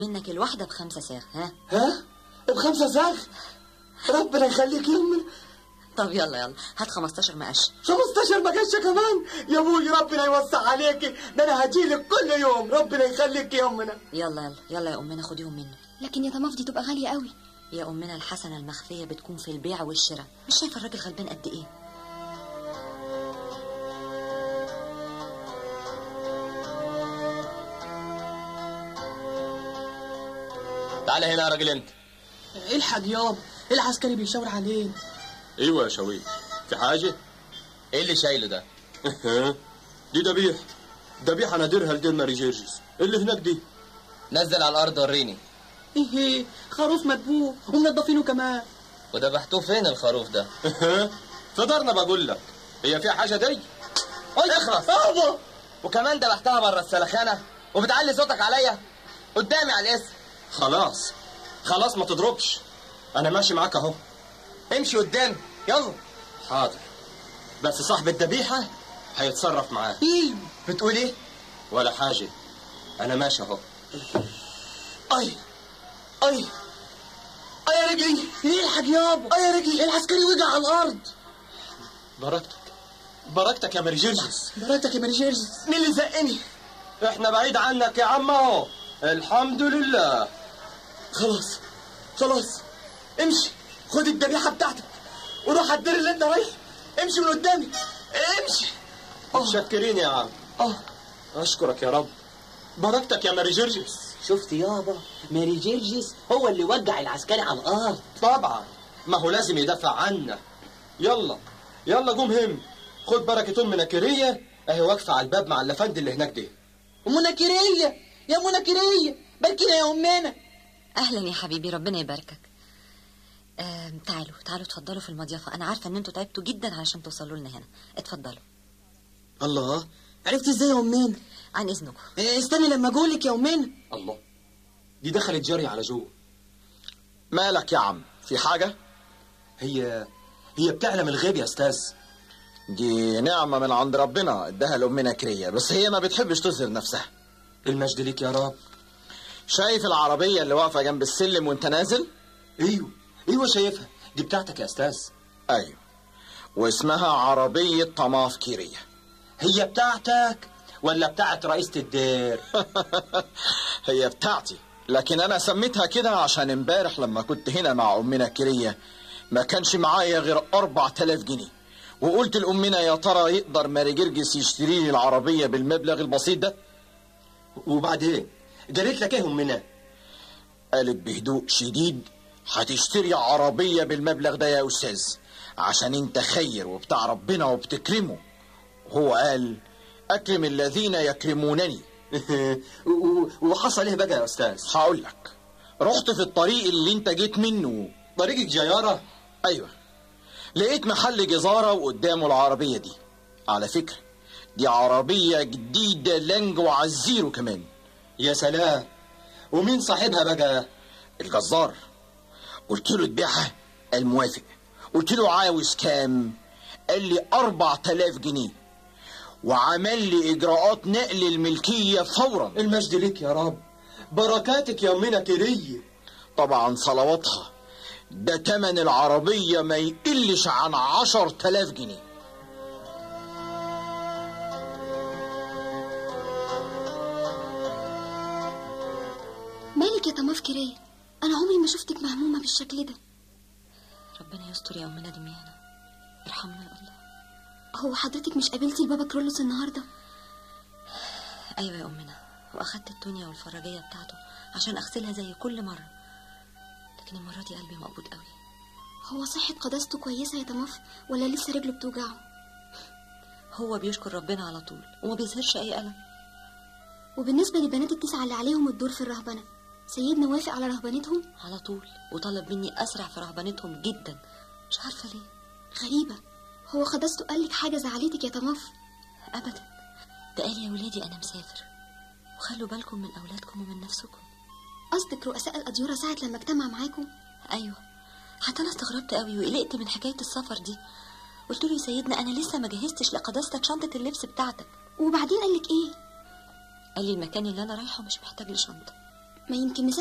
منك الواحدة بخمسة ساغ ها ها بخمسة زاغ ربنا يخليك يا امنا طب يلا يلا هات 15 مقش 15 مكشة كمان يا ابوي ربنا يوسع عليكي ده انا هجيلك كل يوم ربنا يخليك يا امنا يلا يلا يلا يا أمنا خديهم مني لكن يا طماف دي تبقى غالية قوي يا أمنا الحسنة المخفية بتكون في البيع والشراء مش شايفة الراجل غلبان قد إيه تعالى هنا يا راجل انت الحق يابا العسكري بيشاور علينا ايوه يا شويق في حاجه ايه اللي شايله ده دي دبيح دبيحه نادرها لدين ماري جيرجس اللي هناك دي نزل على الارض وريني ايه ايه خروف مدبوح ومنضفينه كمان وذبحتوه فين الخروف ده فضرنا بقول لك هي فيها حاجه دي اخرس بابا وكمان ذبحتها بره السلخانه وبتعلي صوتك عليا قدامي على الاسم خلاص خلاص ما تضربش انا ماشي معاك اهو امشي قدامي يلا حاضر بس صاحب الذبيحه هيتصرف معاه ايه بتقول ايه ولا حاجه انا ماشي اهو اي اي اي يا رجلي الحق يابا اي يا رجلي العسكري وقع على الارض بركتك بركتك يا ماري جيرجس براتك يا ماري جيرجس مين اللي زقني احنا بعيد عنك يا عم اهو الحمد لله خلاص خلاص امشي خد الذبيحه بتاعتك وروح على الدير اللي انت رايح امشي من قدامي امشي متشكرين يا عم اه اشكرك يا رب بركتك يا ماري جيرجس شفت يابا ماري جيرجس هو اللي وقع العسكري على الارض طبعا ما هو لازم يدافع عنا يلا يلا قوم هم خد بركة أم نكرية أهي واقفة على الباب مع الأفندي اللي هناك دي منكرية يا منكرية باركينا يا امنا أهلا يا حبيبي ربنا يباركك آم، تعالوا تعالوا اتفضلوا في المضيافة أنا عارفة إن أنتوا تعبتوا جدا علشان توصلوا لنا هنا اتفضلوا الله عرفت ازاي يا امنا عن إذنكم إيه، استني لما اقولك يا امنا الله دي دخلت جري على جوه مالك يا عم في حاجه هي هي بتعلم الغيب يا أستاذ دي نعمه من عند ربنا اداها لامنا كريه بس هي ما بتحبش تظهر نفسها المجد ليك يا رب شايف العربيه اللي واقفه جنب السلم وانت نازل أيوه أيوه شايفها دي بتاعتك يا أستاذ ايوه واسمها عربيه طماف كيريه هي بتاعتك ولا بتاعت رئيسة الدير هي بتاعتي لكن انا سميتها كده عشان امبارح لما كنت هنا مع امنا كيريه ما كانش معايا غير 4000 جنيه وقلت لامنا يا ترى يقدر ماري جرجس يشتري لي العربيه بالمبلغ البسيط ده وبعدين جريت لك ايه امنا قالت بهدوء شديد هتشتري عربية بالمبلغ ده يا أستاذ عشان انت خير وبتاع ربنا وبتكرمه هو قال أكرم الذين يكرمونني و- و- وحصل ايه بقى يا استاذ هقول لك رحت في الطريق اللي انت جيت منه طريقك جيارة ايوه لقيت محل جزارة وقدامه العربية دي على فكرة دي عربية جديدة لانج وعزيرو كمان يا سلام ومين صاحبها بقى الجزار قلت له تبيعها الموافق قلت له عاوز كام قال لي أربع تلاف جنيه وعمل لي إجراءات نقل الملكية فورا المجد ليك يا رب بركاتك يا امنا كريه طبعا صلواتها ده تمن العربية ما يقلش عن عشر تلاف جنيه مالك يا طماف كريه انا عمري ما شفتك مهمومه بالشكل ده ربنا يستر يا أمنا دميانا ارحمنا يا الله هو حضرتك مش قابلتي البابا كرولوس النهارده أيوة يا أمنا وأخدت الدنيا والفراجية بتاعته عشان أغسلها زي كل مرة لكن المرة دي قلبي مقبوض قوي هو صحه قداسته كويسه يا طماف ولا لسه رجله بتوجعه هو بيشكر ربنا على طول وما بيظهرش أي ألم وبالنسبه للبنات التسعه اللي عليهم الدور في الرهبنه سيدنا وافق على رهبنتهم على طول وطلب مني أسرع في رهبنتهم جدا مش عارفة ليه غريبه هو قداسته قال لك حاجه زعلتك يا طماف أبدا ده قال يا ولادي أنا مسافر وخلوا بالكم من أولادكم ومن نفسكم قصدك رؤساء الاديره ساعه لما اجتمع معاكم أيوة حتى أنا استغربت قوي وقلقت من حكاية السفر دي قلت له يا سيدنا أنا لسه ما جهزتش لقداستك شنطة اللبس بتاعتك وبعدين قال لك ايه قال لي المكان اللي أنا رايحه مش محتاج لي شنطة ما يمكن